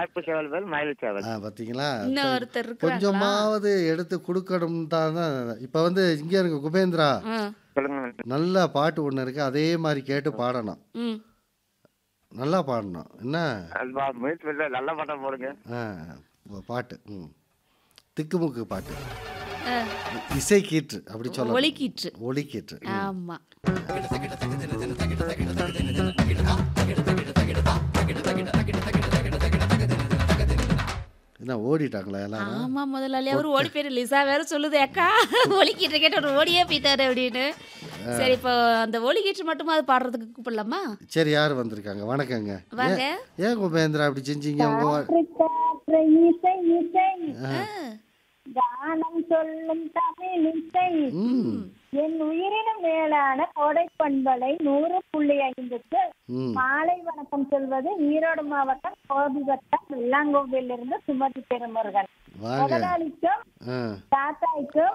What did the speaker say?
வாய்ப்பு சேவல் மேல் மயில் சேவல் ஆ பார்த்தீங்களா இன்னும் இப்ப ஒருத்தர் இருக்கிறாங்களா கொஞ்சமாவது எடுத்து கொடுக்கணும் தான் இப்போ வந்து இங்கே இருக்க குபேந்திரா ஆ, சொல்லுங்க நல்ல பாட்டு ஒன்று இருக்கு அதே மாதிரி கேட்டு பாடணும் ம் நல்லா பாடணும் என்ன அது முயற்சி பண்ணல நல்ல பாட்டா போடுங்க ஆ பா- பாட்டு ம் திக்குமுக்கு பாட்டு ஆ, இசை கீற்று அப்படி சொல்லலாம் ஒலிக்கீற்று ஒலி கீற்று ம். ஆமா என்ன ஓடிட்டாங்களா எல்லாரும் ஆமா முதலாளி அவர் ஓடி போயிரு லிசா வேற சொல்லுது அக்கா ஒலிக்கீற்று கேட்டு அவர் ஓடியே போயிட்டாரு அப்படின்னு சரி இப்போ அந்த ஒலிக்கீற்று மட்டுமா அது பாடுறதுக்கு கூப்பிடலாமா சரி யார் வந்திருக்காங்க வணக்கங்க வாங்க ஏன் ஏன் குபேந்திரா அப்படி செஞ்சீங்க உங்க வா- காற்று இசை இசை ஆ, கானம் சொல்லும் தமிழ் இசை ம் என் உயிரினும் மேலான கோடை பண்பலை நூறு புள்ளி ஐந்துக்கு ம் மாலை வணக்கம் சொல்வது ஈரோடு மாவட்டம் கோபி வட்டம் வெள்ளாங்கோவிலிருந்து சுமதி பெருமுருகன் வாங்க முதலாளிக்கும் ஆ தாத்தாய்க்கும்